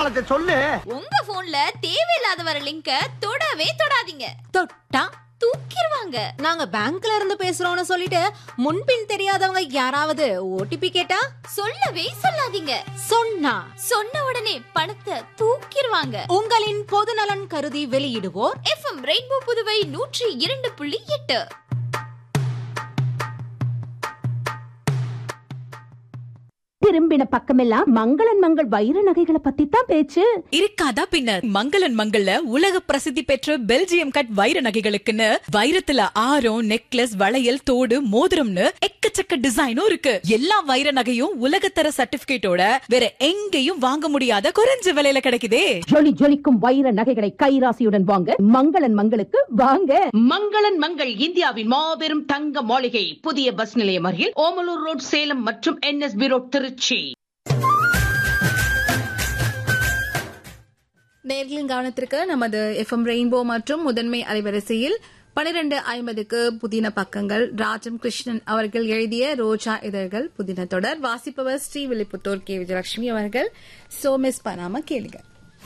அதை சொல்லு உங்க போன்ல தேவையில்லாத வர லிங்க தொடவே தொடாதீங்க தொட்டா தூக்கிடுவாங்க நாங்க பேங்க்ல இருந்து பேசுறோம்னு சொல்லிட்டு முன்பின் தெரியாதவங்க யாராவது ஓடிபி கேட்டா சொல்லவே சொல்லாதீங்க சொன்னா சொன்ன உடனே பணத்தை தூக்கிடுவாங்க உங்களின் பொது நலன் கருதி வெளியிடுவோர் எஃப்எம் ரெயின்போ புதுவை நூற்றி இரண்டு புள்ளி எட்டு திரும்பின பக்கமெல்லாம் மங்களன் மங்கள் வைர நகைகளை பத்தி தான் பேச்சு இருக்காதா பின்ன மங்களன் மங்கள்ல உலக பிரசித்தி பெற்ற பெல்ஜியம் கட் வைர நகைகளுக்குன்னு வைரத்துல ஆரம் நெக்லஸ் வளையல் தோடு மோதிரம்னு எக்கச்சக்க டிசைனும் இருக்கு எல்லா வைர நகையும் உலகத்தர சர்டிபிகேட்டோட வேற எங்கேயும் வாங்க முடியாத குறைஞ்ச விலையில கிடைக்குதே ஜொலி ஜொலிக்கும் வைர நகைகளை கைராசியுடன் வாங்க மங்களன் மங்களுக்கு வாங்க மங்களன் மங்கள் இந்தியாவின் மாபெரும் தங்க மாளிகை புதிய பஸ் நிலையம் அருகில் ஓமலூர் ரோட் சேலம் மற்றும் என்எஸ்பி ரோட் திருச்சி நேர்களின் கவனத்திற்கு நமது எஃப்எம் ரெயின்போ மற்றும் முதன்மை அலைவரிசையில் பனிரெண்டு ஐம்பதுக்கு புதின பக்கங்கள் ராஜம் கிருஷ்ணன் அவர்கள் எழுதிய ரோஜா இதழ்கள் புதின தொடர் வாசிப்பவர் ஸ்ரீ வில்லிபுத்தூர் கே விஜயலட்சுமி அவர்கள் சோ மிஸ் பண்ணாம கேளுங்க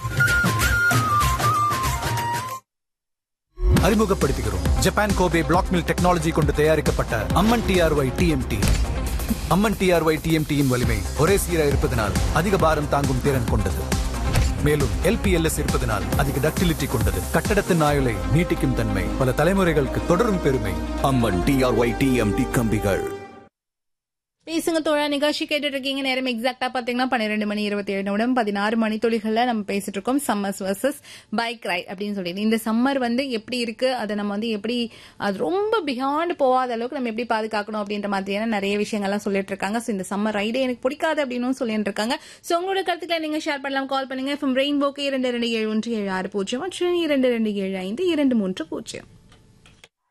அறிமுகப்படுத்துகிறோம் Japan Kobe black mill technology கொண்டு தயாரிக்கப்பட்ட Amman TRY TMT Amman TRY டிஎம்டியின் வலிமை ஒரே சீராக இருப்பதனால் அதிக பாரம் தாங்கும் திறன் கொண்டது மேலும் எல்பிஎல்எஸ் இருப்பதனால் அதிக டக்டிலிட்டி கொண்டது கட்டடத்தின் ஆயுளை நீட்டிக்கும் தன்மை பல தலைமுறைகளுக்கு தொடரும் பெருமை அம்மன் டிஆர்ஒய் டிஎம்டி கம்பிகள் பேசுங்க தோழா நிகழ்ச்சி கேட்டுட்டு இருக்கீங்க நேரம் எக்ஸாக்டா பாத்தீங்கன்னா பன்னிரெண்டு மணி இருபத்தி ஏழு நிமிடம் பதினாறு மணி துளிகள்ல நம்ம பேசிட்டு இருக்கோம் சம்மர்ஸ் வர்சஸ் பைக் ரைட் அப்படின்னு சொல்லிட்டு இந்த சம்மர் வந்து எப்படி இருக்கு அதை நம்ம வந்து எப்படி அது ரொம்ப பியாண்ட் போகாத அளவுக்கு நம்ம எப்படி பாதுகாக்கணும் அப்படின்ற மாதிரியான நிறைய விஷயங்கள்லாம் சொல்லிட்டு இருக்காங்க ஸோ இந்த சம்மர் ரைடே எனக்கு பிடிக்காது அப்படின்னு சொல்லிட்டு இருக்காங்க ஸோ உங்களோட கருத்துக்களை நீங்க ஷேர் பண்ணலாம் கால் பண்ணுங்க ஃப்ரம் ரெயின்போக்கு இரண்டு ரெண்டு ஏழு ஒன்று ஏழு ஆறு பூஜ்ஜியம் மற்றும் இரண்டு ரெண்டு ஏழு ஐந்து இரண்டு மூன்று பூஜ்ஜியம்